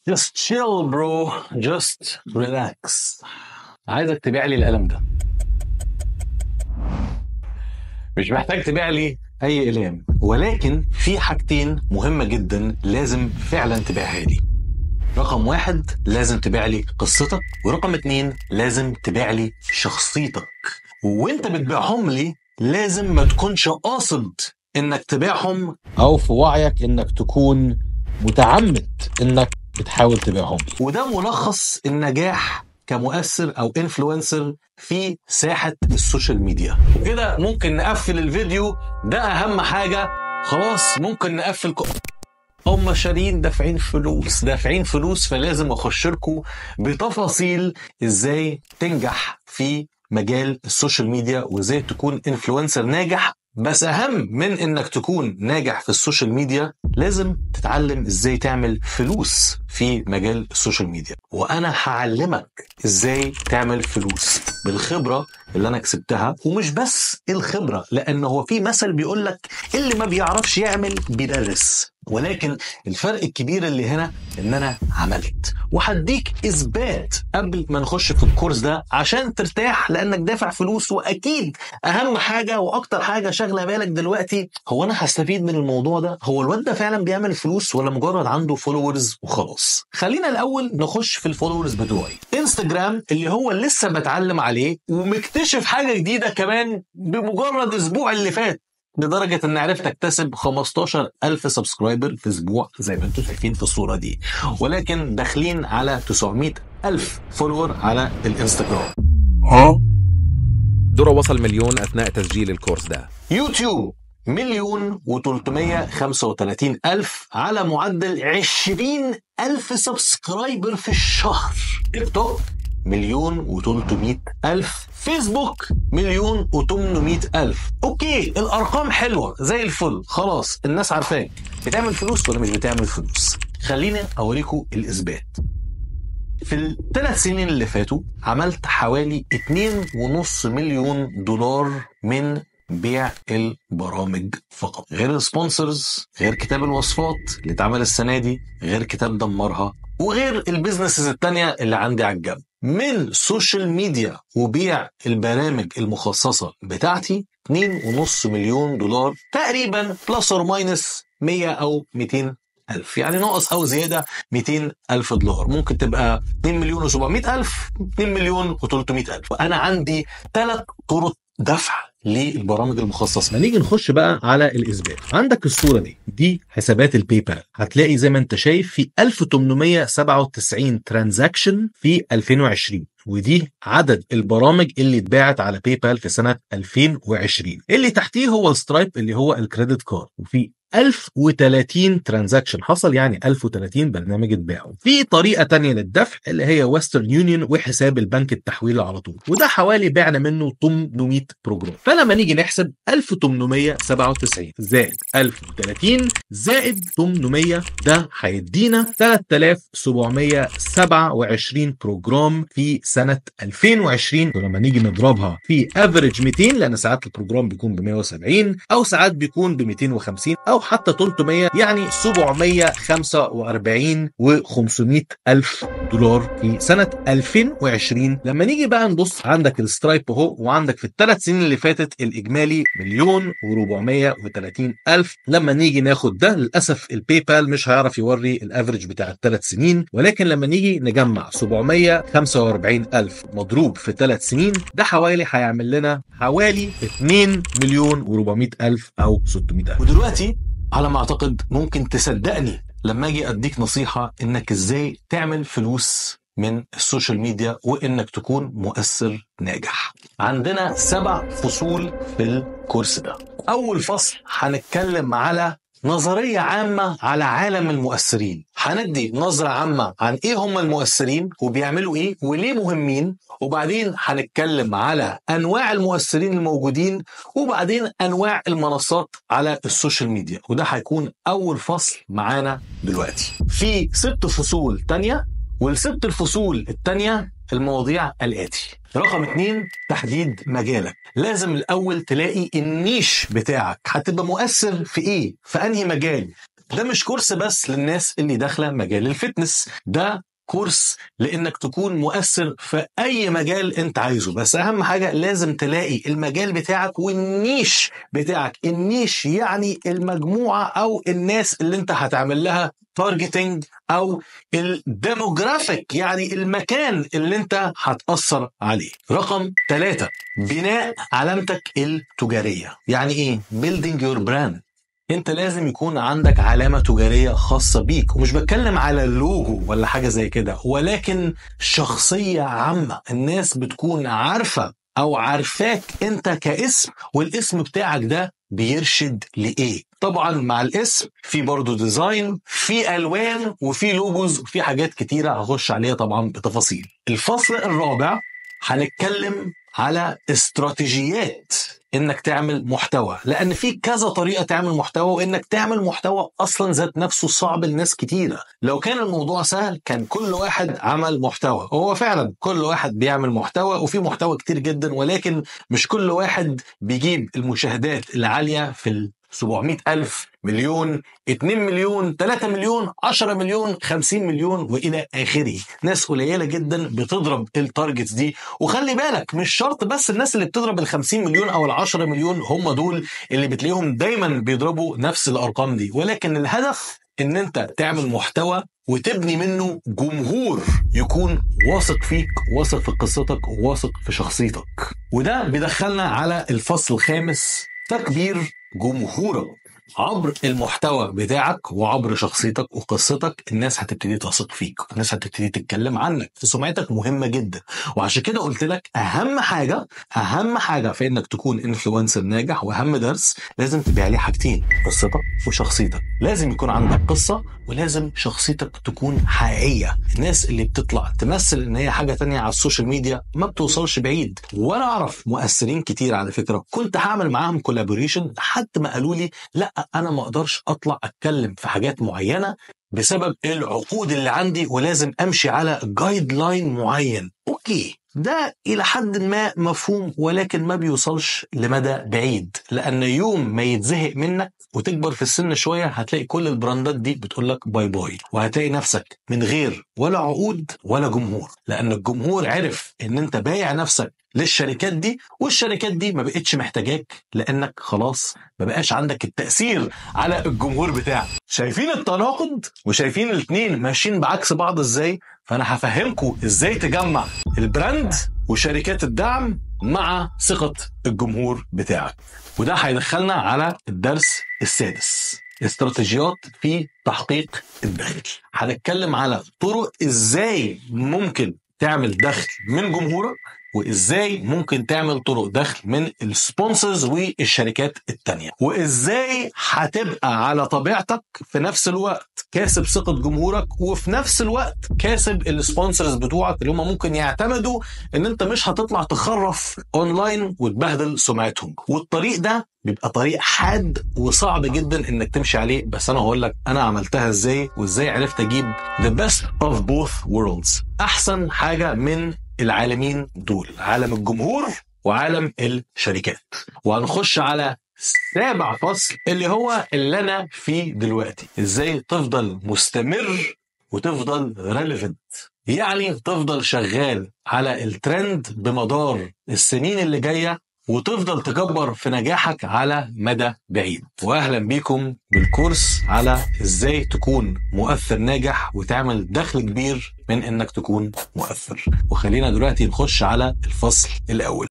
just chill bro just relax عايزك تبيع لي القلم ده مش محتاج تبيع لي اي اقلام ولكن في حاجتين مهمه جدا لازم فعلا تبيعها لي رقم واحد لازم تبيع لي قصتك ورقم اتنين لازم تبيع لي شخصيتك وانت بتبيعهم لي لازم ما تكونش قاصد انك تبيعهم او في وعيك انك تكون متعمد انك بتحاول تبيعهم لي وده ملخص النجاح كمؤثر او انفلونسر في ساحه السوشيال ميديا وكده ممكن نقفل الفيديو ده اهم حاجه خلاص ممكن نقفل ك... هم شارين دافعين فلوس دافعين فلوس فلازم اخش لكم بتفاصيل ازاي تنجح في مجال السوشيال ميديا وازاي تكون انفلونسر ناجح بس اهم من انك تكون ناجح في السوشيال ميديا لازم تتعلم ازاي تعمل فلوس في مجال السوشيال ميديا وانا هعلمك ازاي تعمل فلوس بالخبره اللي انا كسبتها ومش بس الخبره لان هو في مثل بيقول لك اللي ما بيعرفش يعمل بيدرس ولكن الفرق الكبير اللي هنا ان انا عملت وهديك اثبات قبل ما نخش في الكورس ده عشان ترتاح لانك دافع فلوس واكيد اهم حاجه واكتر حاجه شاغله بالك دلوقتي هو انا هستفيد من الموضوع ده هو الواد ده فعلا بيعمل فلوس ولا مجرد عنده فولورز وخلاص خلينا الاول نخش في الفولورز بتوعي انستجرام اللي هو لسه بتعلم عليه ومكتشف حاجه جديده كمان بمجرد اسبوع اللي فات لدرجة ان عرفت اكتسب 15 ألف سبسكرايبر في اسبوع زي ما انتم شايفين في الصورة دي ولكن داخلين على 900 ألف فولور على الانستغرام ها درة وصل مليون أثناء تسجيل الكورس ده يوتيوب مليون و335 ألف على معدل 20 ألف سبسكرايبر في الشهر تيك توك مليون و300 ألف فيسبوك مليون و800 ألف أوكي الأرقام حلوة زي الفل خلاص الناس عارفاك بتعمل فلوس ولا مش بتعمل فلوس خليني أوريكم الإثبات في الثلاث سنين اللي فاتوا عملت حوالي 2.5 مليون دولار من بيع البرامج فقط غير السبونسرز غير كتاب الوصفات اللي اتعمل السنة دي غير كتاب دمرها وغير البيزنسز التانية اللي عندي على الجنب من سوشيال ميديا وبيع البرامج المخصصة بتاعتي 2.5 مليون دولار تقريبا بلس اور ماينس 100 أو 200 ألف يعني ناقص أو زيادة 200 ألف دولار ممكن تبقى 2 مليون و700 ألف 2 مليون و300 ألف وأنا عندي ثلاث طرق دفع للبرامج المخصصه ما نيجي نخش بقى على الاثبات عندك الصوره دي دي حسابات الباي بال هتلاقي زي ما انت شايف في 1897 ترانزاكشن في 2020 ودي عدد البرامج اللي اتباعت على باي بال في سنه 2020 اللي تحتيه هو سترايب اللي هو الكريدت كارد وفي 1030 ترانزاكشن حصل يعني 1030 برنامج اتباعوا في طريقه تانية للدفع اللي هي ويسترن يونيون وحساب البنك التحويل على طول وده حوالي بعنا منه 800 بروجرام فلما نيجي نحسب 1897 زائد 1030 زائد 800 ده هيدينا 3727 بروجرام في سنه 2020 ولما نيجي نضربها في افريج 200 لان ساعات البروجرام بيكون ب 170 او ساعات بيكون ب 250 او حتى 300 يعني 745 و500 الف دولار في سنه 2020 لما نيجي بقى نبص عندك السترايب اهو وعندك في الثلاث سنين اللي فاتت الاجمالي مليون و430 الف لما نيجي ناخد ده للاسف الباي بال مش هيعرف يوري الافريج بتاع الثلاث سنين ولكن لما نيجي نجمع 745 الف مضروب في ثلاث سنين ده حوالي هيعمل لنا حوالي 2 مليون و400 الف او 600 الف ودلوقتي على ما اعتقد ممكن تصدقني لما اجي اديك نصيحه انك ازاي تعمل فلوس من السوشيال ميديا وانك تكون مؤثر ناجح. عندنا سبع فصول في الكورس ده. اول فصل هنتكلم على نظرية عامة على عالم المؤثرين هندي نظرة عامة عن ايه هم المؤثرين وبيعملوا ايه وليه مهمين وبعدين هنتكلم على انواع المؤثرين الموجودين وبعدين انواع المنصات على السوشيال ميديا وده هيكون اول فصل معانا دلوقتي في ست فصول تانية والست الفصول التانية المواضيع الآتي رقم اتنين تحديد مجالك لازم الأول تلاقي النيش بتاعك هتبقى مؤثر في إيه في أنهي مجال ده مش كورس بس للناس اللي داخله مجال الفتنس ده كورس لانك تكون مؤثر في اي مجال انت عايزه بس اهم حاجه لازم تلاقي المجال بتاعك والنيش بتاعك النيش يعني المجموعه او الناس اللي انت هتعمل لها تارجتنج او الديموغرافيك يعني المكان اللي انت هتاثر عليه رقم ثلاثة بناء علامتك التجاريه يعني ايه building your brand انت لازم يكون عندك علامة تجارية خاصة بيك ومش بتكلم على اللوجو ولا حاجة زي كده ولكن شخصية عامة الناس بتكون عارفة او عارفاك انت كاسم والاسم بتاعك ده بيرشد لايه طبعا مع الاسم في برضه ديزاين في الوان وفي لوجوز وفي حاجات كتيره هخش عليها طبعا بتفاصيل الفصل الرابع هنتكلم على استراتيجيات انك تعمل محتوى لان في كذا طريقه تعمل محتوى وانك تعمل محتوى اصلا ذات نفسه صعب لناس كتيره لو كان الموضوع سهل كان كل واحد عمل محتوى هو فعلا كل واحد بيعمل محتوى وفي محتوى كتير جدا ولكن مش كل واحد بيجيب المشاهدات العاليه في ال 700 ألف مليون 2 مليون 3 مليون 10 مليون 50 مليون وإلى آخره ناس قليلة جدا بتضرب التارجتس دي وخلي بالك مش شرط بس الناس اللي بتضرب ال 50 مليون أو ال 10 مليون هم دول اللي بتلاقيهم دايما بيضربوا نفس الأرقام دي ولكن الهدف ان انت تعمل محتوى وتبني منه جمهور يكون واثق فيك واثق في قصتك واثق في شخصيتك وده بيدخلنا على الفصل الخامس تكبير جمهورك عبر المحتوى بتاعك وعبر شخصيتك وقصتك الناس هتبتدي تثق فيك الناس هتبتدي تتكلم عنك سمعتك مهمة جدا وعشان كده قلت لك اهم حاجة اهم حاجة في انك تكون انفلونسر ناجح واهم درس لازم تبيع لي حاجتين قصتك وشخصيتك لازم يكون عندك قصة ولازم شخصيتك تكون حقيقية الناس اللي بتطلع تمثل ان هي حاجة تانية على السوشيال ميديا ما بتوصلش بعيد وانا اعرف مؤثرين كتير على فكرة كنت هعمل معاهم كولابوريشن لحد ما قالوا لي لا انا ما اقدرش اطلع اتكلم في حاجات معينه بسبب العقود اللي عندي ولازم امشي على جايد لاين معين اوكي ده الى حد ما مفهوم ولكن ما بيوصلش لمدى بعيد لان يوم ما يتزهق منك وتكبر في السن شويه هتلاقي كل البراندات دي بتقول لك باي باي وهتلاقي نفسك من غير ولا عقود ولا جمهور لان الجمهور عرف ان انت بايع نفسك للشركات دي والشركات دي ما بقتش محتاجاك لانك خلاص ما بقاش عندك التاثير على الجمهور بتاعك شايفين التناقض وشايفين الاثنين ماشيين بعكس بعض ازاي فانا هفهمكم ازاي تجمع البراند وشركات الدعم مع ثقة الجمهور بتاعك وده هيدخلنا على الدرس السادس استراتيجيات في تحقيق الدخل هنتكلم على طرق ازاي ممكن تعمل دخل من جمهورك وازاي ممكن تعمل طرق دخل من السبونسرز والشركات التانية وازاي هتبقى على طبيعتك في نفس الوقت كاسب ثقة جمهورك وفي نفس الوقت كاسب السبونسرز بتوعك اللي هم ممكن يعتمدوا ان انت مش هتطلع تخرف اونلاين وتبهدل سمعتهم والطريق ده بيبقى طريق حاد وصعب جدا انك تمشي عليه بس انا هقول لك انا عملتها ازاي وازاي عرفت اجيب the best of both worlds احسن حاجة من العالمين دول عالم الجمهور وعالم الشركات وهنخش على سابع فصل اللي هو اللي انا فيه دلوقتي ازاي تفضل مستمر وتفضل ريليفنت يعني تفضل شغال على الترند بمدار السنين اللي جايه وتفضل تكبر في نجاحك على مدى بعيد واهلا بيكم بالكورس على ازاي تكون مؤثر ناجح وتعمل دخل كبير من انك تكون مؤثر وخلينا دلوقتي نخش على الفصل الاول